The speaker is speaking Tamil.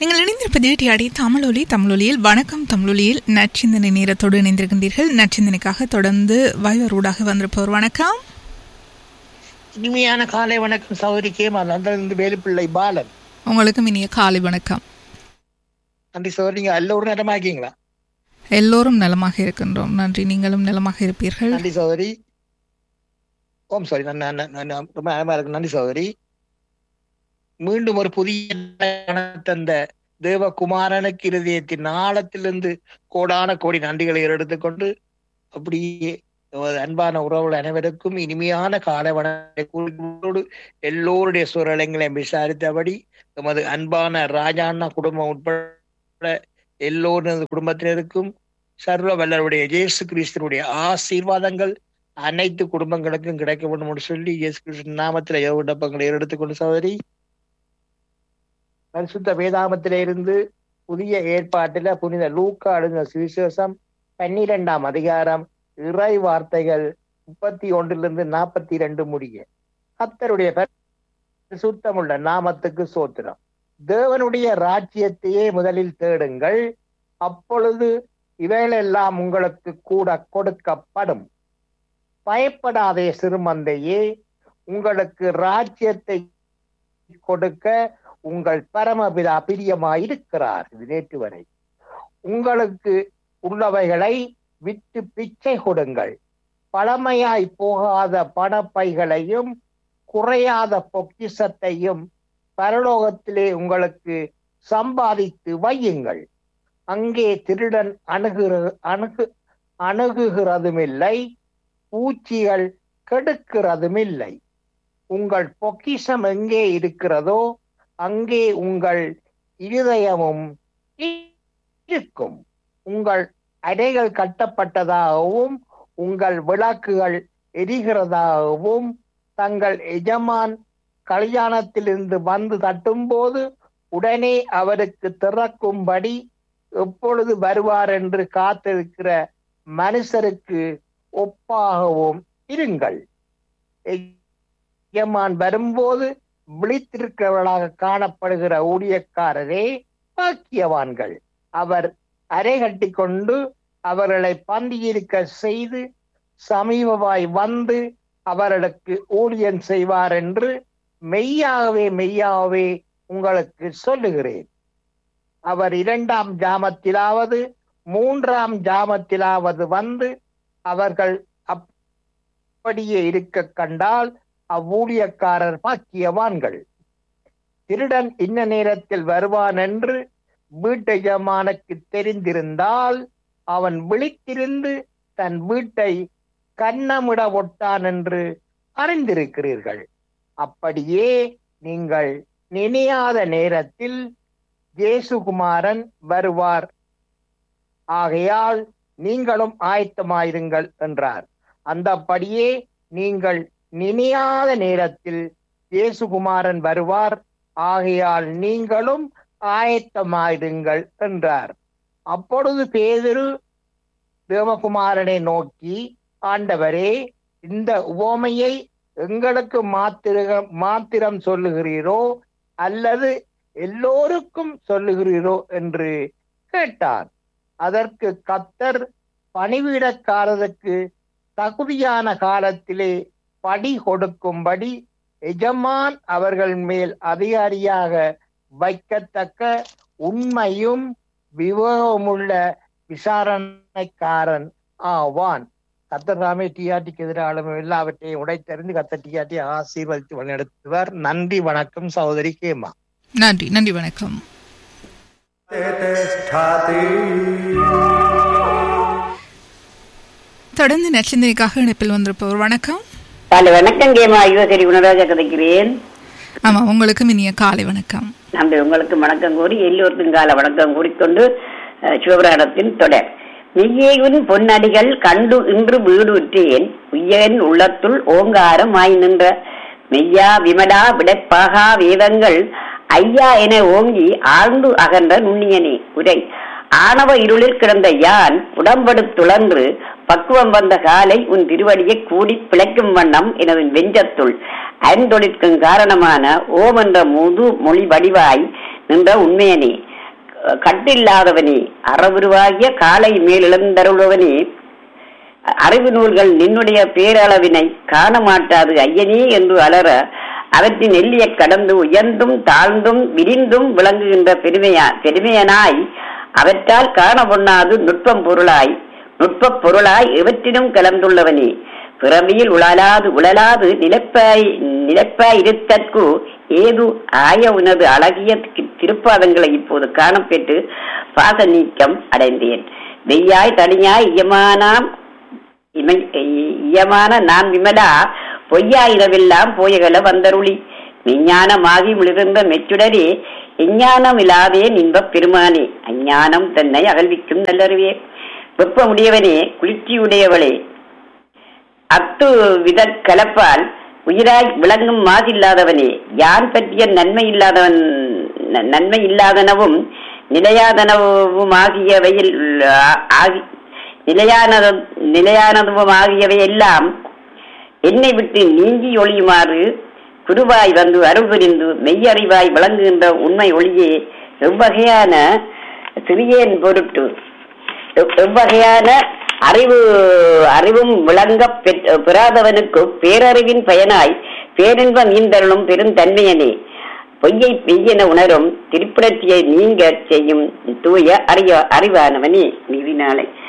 நீங்கள் இணைந்திருப்பது டிஆடி தமிழொலி தமிழொலியில் வணக்கம் தமிழொலியில் நச்சிந்தனை நேரத்தோடு இணைந்திருக்கின்றீர்கள் நச்சிந்தனைக்காக தொடர்ந்து வைவர் ஊடாக வந்திருப்பவர் வணக்கம் இனிமையான காலை வணக்கம் சௌரி கேமா நந்தன் வேலுப்பிள்ளை பாலன் உங்களுக்கும் இனிய காலை வணக்கம் நன்றி சௌரி நீங்க எல்லோரும் நேரமாக்கீங்களா எல்லோரும் நலமாக இருக்கின்றோம் நன்றி நீங்களும் நலமாக இருப்பீர்கள் நன்றி சௌதரி ஓம் சாரி நான் நான் நான் நான் ரொம்ப நலமா இருக்கு நன்றி சௌதரி மீண்டும் ஒரு புதிய தந்த தேவகுமாரனுக்கு இருதயத்தின் ஆழத்திலிருந்து கோடான கோடி நன்றிகளை எடுத்துக்கொண்டு அப்படியே நமது அன்பான உறவுகள் அனைவருக்கும் இனிமையான கால வனோடு எல்லோருடைய சூழலங்களையும் விசாரித்தபடி நமது அன்பான ராஜாண்ணா குடும்பம் உட்பட எல்லோரும் குடும்பத்தினருக்கும் சர்வ வல்லருடைய இயேசு கிறிஸ்தனுடைய ஆசீர்வாதங்கள் அனைத்து குடும்பங்களுக்கும் கிடைக்க வேண்டும் என்று சொல்லி இயேசு கிறிஸ்து நாமத்துல விண்ணப்பங்களை எடுத்துக்கொண்டு சகோதரி பரிசுத்த வேதாமத்தில இருந்து புதிய ஏற்பாட்டில புனித லூக்கா அழுந்த சுவிசேஷம் பன்னிரெண்டாம் அதிகாரம் இறை வார்த்தைகள் முப்பத்தி ஒன்றிலிருந்து நாற்பத்தி ரெண்டு முடிய கத்தருடைய சுத்தமுள்ள நாமத்துக்கு சோத்திரம் தேவனுடைய ராஜ்யத்தையே முதலில் தேடுங்கள் அப்பொழுது இவைகளெல்லாம் உங்களுக்கு கூட கொடுக்கப்படும் பயப்படாதே சிறுமந்தையே உங்களுக்கு ராஜ்யத்தை கொடுக்க உங்கள் பரமபிதா பிரியமாயிருக்கிறார் இது நேற்று வரை உங்களுக்கு உள்ளவைகளை விட்டு பிச்சை கொடுங்கள் பழமையாய் போகாத பணப்பைகளையும் குறையாத பொக்கிசத்தையும் பரலோகத்திலே உங்களுக்கு சம்பாதித்து வையுங்கள் அங்கே திருடன் அணுகுற அணுகு அணுகுகிறதுமில்லை பூச்சிகள் கெடுக்கிறதுமில்லை உங்கள் பொக்கிஷம் எங்கே இருக்கிறதோ அங்கே உங்கள் இருதயமும் இருக்கும் உங்கள் அறைகள் கட்டப்பட்டதாகவும் உங்கள் விளக்குகள் எரிகிறதாகவும் தங்கள் எஜமான் கல்யாணத்திலிருந்து வந்து தட்டும்போது உடனே அவருக்கு திறக்கும்படி எப்பொழுது வருவார் என்று காத்திருக்கிற மனுஷருக்கு ஒப்பாகவும் இருங்கள் எஜமான் வரும்போது விழித்திருக்கிறவர்களாக காணப்படுகிற ஊழியக்காரரே பாக்கியவான்கள் அவர் அரை கட்டி கொண்டு அவர்களை பந்தியிருக்க செய்து சமீபமாய் வந்து அவர்களுக்கு ஊழியன் செய்வார் என்று மெய்யாகவே மெய்யாகவே உங்களுக்கு சொல்லுகிறேன் அவர் இரண்டாம் ஜாமத்திலாவது மூன்றாம் ஜாமத்திலாவது வந்து அவர்கள் அப்படியே இருக்க கண்டால் அவ்வூழியக்காரர் பாக்கியவான்கள் திருடன் இன்ன நேரத்தில் வருவான் என்று வீட்டெஜமானுக்கு தெரிந்திருந்தால் அவன் விழித்திருந்து தன் வீட்டை கண்ணமிட ஒட்டான் என்று அறிந்திருக்கிறீர்கள் அப்படியே நீங்கள் நினையாத நேரத்தில் ஜேசுகுமாரன் வருவார் ஆகையால் நீங்களும் ஆயத்தமாயிருங்கள் என்றார் அந்தபடியே நீங்கள் நினையாத நேரத்தில் இயேசுகுமாரன் வருவார் ஆகையால் நீங்களும் ஆயத்தமாயிருங்கள் என்றார் அப்பொழுது பேதிரு தேவகுமாரனை நோக்கி ஆண்டவரே இந்த உவமையை எங்களுக்கு மாத்திர மாத்திரம் சொல்லுகிறீரோ அல்லது எல்லோருக்கும் சொல்லுகிறீரோ என்று கேட்டார் அதற்கு கத்தர் பணிவிடக்காரருக்கு தகுதியான காலத்திலே படி கொடுக்கும்படி எஜமான் அவர்கள் மேல் அதிகாரியாக வைக்கத்தக்க உண்மையும் விவேகமுள்ள விசாரணைக்காரன் ஆவான் கத்தர்தாமே டிஆர்டிக்கு எதிராலும் எல்லாவற்றையும் உடைத்தறிந்து கத்த டிஆர்டி ஆசீர்வதித்து வழிநடத்துவார் நன்றி வணக்கம் சகோதரி கேமா நன்றி நன்றி வணக்கம் தொடர்ந்து நச்சிந்தனைக்காக இணைப்பில் வந்திருப்பவர் வணக்கம் காலை வணக்கம் கேமா யுவகரி குணராஜா கதைக்கிறேன் ஆமா உங்களுக்கும் இனிய காலை வணக்கம் நன்றி உங்களுக்கு வணக்கம் கூறி எல்லோருக்கும் கால வணக்கம் கூறிக்கொண்டு அஹ், சிவபுராணத்தின் தொடர் மெய்யேவின் பொன்னடிகள் கண்டு இன்று வீடு உற்றேன் உய்யன் உள்ளத்துள் ஓங்காரமாய் நின்ற மெய்யா விமடா விடைப்பாகா வேதங்கள் ஐயா என ஓங்கி ஆழ்ந்து அகன்ற நுண்ணியனே உரை ஆணவ இருளில் கிடந்த யான் உடம்படுத்துழன்று பக்குவம் வந்த காலை உன் திருவடியை கூடி பிழைக்கும் வண்ணம் எனது வெஞ்சத்துள் அருந்தொழிற்கும் காரணமான ஓம் என்ற முது மொழி வடிவாய் நின்ற உண்மையனே அஹ், கட்டில்லாதவனே அறவுருவாகிய காலை மேலிழந்தருள்பவனே அறிவு நூல்கள் நின்னுடைய பேரளவினை காண மாட்டாது ஐயனே என்று அலற அவற்றின் எல்லிய கடந்து உயர்ந்தும் தாழ்ந்தும் விரிந்தும் விளங்குகின்ற பெருமையா பெருமையனாய் அவற்றால் காண பொண்ணாது நுட்பம் பொருளாய் நுட்பப் பொருளாய் எவற்றினும் கலந்துள்ளவனே பிறவியில் உழலாது உழலாது நிலைப்பாய் நிலைப்பாய் இருத்தற்கு ஏது ஆய உனது அழகிய தி- திருப்பாதங்களை இப்போது காணப்பெற்று பாச நீக்கம் அடைந்தேன் வெய்யாய் தனியாய் இயமானாம் இமை- இ- இயமான நான் விமலா பொய்யா இரவெல்லாம் போயகல வந்தருளி விஞ்ஞானமாகி மிளிர்ந்த மெச்சுடரே விஞ்ஞானம் இல்லாதே நின்பப் பெருமானே அஞ்ஞானம் தன்னை அகழ்விக்கும் நல்லறிவே வெப்பமுடையவனே குளிர்ச்சியுடையவளே அத்து வித கலப்பால் உயிராய் விளங்கும் மாதில்லாதவனே யான் பற்றிய நன்மை இல்லாதவன் ந- நன்மை இல்லாதனவும் நிலையாதனவுமாகியவையில் ஆ- ஆகி நிலையானது நிலையானதுமாகியவை எல்லாம் என்னை விட்டு நீங்கி ஒளியுமாறு குருவாய் வந்து அருள் புரிந்து மெய்யறிவாய் விளங்குகின்ற உண்மை ஒளியே எவ்வகையான சிறியேன் பொருட்டு எவ்- எவ்வகையான அறிவு அறிவும் விளங்க பெற்- பெறாதவனுக்கு பேரறிவின் பயனாய் பேரின்பம் ஈந்தருளும் பெருந்தன்மையனே பொய்யை பெய்யென உணரும் திருப்பிடத்தியை நீங்க செய்யும் தூய அறிய அறிவானவனே நீதினாலே